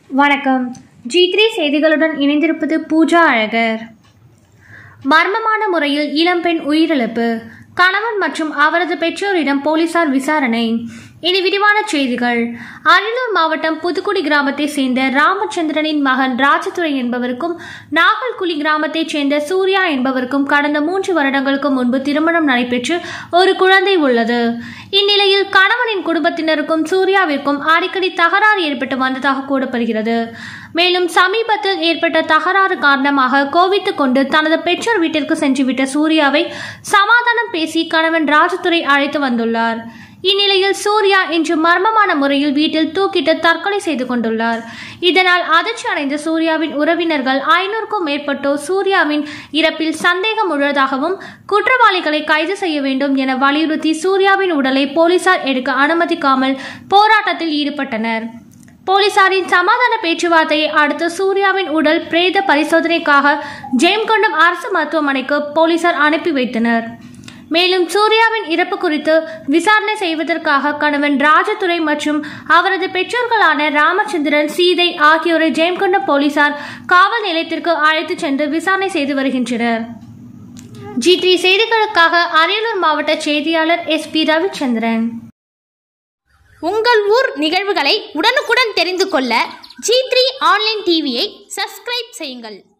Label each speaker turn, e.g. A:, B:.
A: வணக்கம் G three செய்திகளுடன் இணைந்திருப்பது பூஜா அழகர் மர்மமான முறையில் இளம்பெண் உயிரிழப்பு கணவன் மற்றும் அவரது பெற்றோரிடம் போலீசார் விசாரணை இனி விரிவான செய்திகள் அரியலூர் மாவட்டம் புதுக்குடி கிராமத்தைச் சேர்ந்த ராமச்சந்திரனின் மகன் ராஜதுரை என்பவருக்கும் நாகல்குழி கிராமத்தைச் சேர்ந்த சூர்யா என்பவருக்கும் கடந்த மூன்று வருடங்களுக்கு முன்பு திருமணம் நடைபெற்று ஒரு குழந்தை உள்ளது இந்நிலையில் கணவனின் குடும்பத்தினருக்கும் சூர்யாவிற்கும் அடிக்கடி தகராறு ஏற்பட்டு வந்ததாக கூறப்படுகிறது மேலும் சமீபத்தில் ஏற்பட்ட தகராறு காரணமாக கோவித்துக் கொண்டு தனது பெற்றோர் வீட்டிற்கு சென்றுவிட்ட சூர்யாவை சமாதானம் பேசி கணவன் ராஜதுரை அழைத்து வந்துள்ளார் இந்நிலையில் சூர்யா இன்று மர்மமான முறையில் வீட்டில் தூக்கிட்டு தற்கொலை செய்து கொண்டுள்ளார் இதனால் அதிர்ச்சி அடைந்த சூர்யாவின் உறவினர்கள் ஐநூறுக்கும் மேற்பட்டோர் சூர்யாவின் இறப்பில் சந்தேகம் உள்ளதாகவும் குற்றவாளிகளை கைது செய்ய வேண்டும் என வலியுறுத்தி சூர்யாவின் உடலை போலீசார் எடுக்க அனுமதிக்காமல் போராட்டத்தில் ஈடுபட்டனர் போலீசாரின் சமாதான பேச்சுவார்த்தையை அடுத்து சூர்யாவின் உடல் பிரேத பரிசோதனைக்காக ஜெயம்கொண்டம் அரசு மருத்துவமனைக்கு போலீசார் அனுப்பி வைத்தனர் மேலும் சூர்யாவின் இறப்பு குறித்து விசாரணை செய்வதற்காக கணவன் ராஜதுரை மற்றும் அவரது பெற்றோர்களான ராமச்சந்திரன் சீதை ஆகியோரை ஜெயம்கொண்டம் போலீசார் காவல் நிலையத்திற்கு அழைத்துச் சென்று விசாரணை செய்து வருகின்றனர் ஜி த்ரீ செய்திகளுக்காக அரியலூர் மாவட்ட செய்தியாளர் எஸ் பி ரவிச்சந்திரன்
B: உங்கள் ஊர் நிகழ்வுகளை உடனுக்குடன் தெரிந்து கொள்ள ஜி த்ரீ ஆன்லைன் டிவியை சப்ஸ்கிரைப் செய்யுங்கள்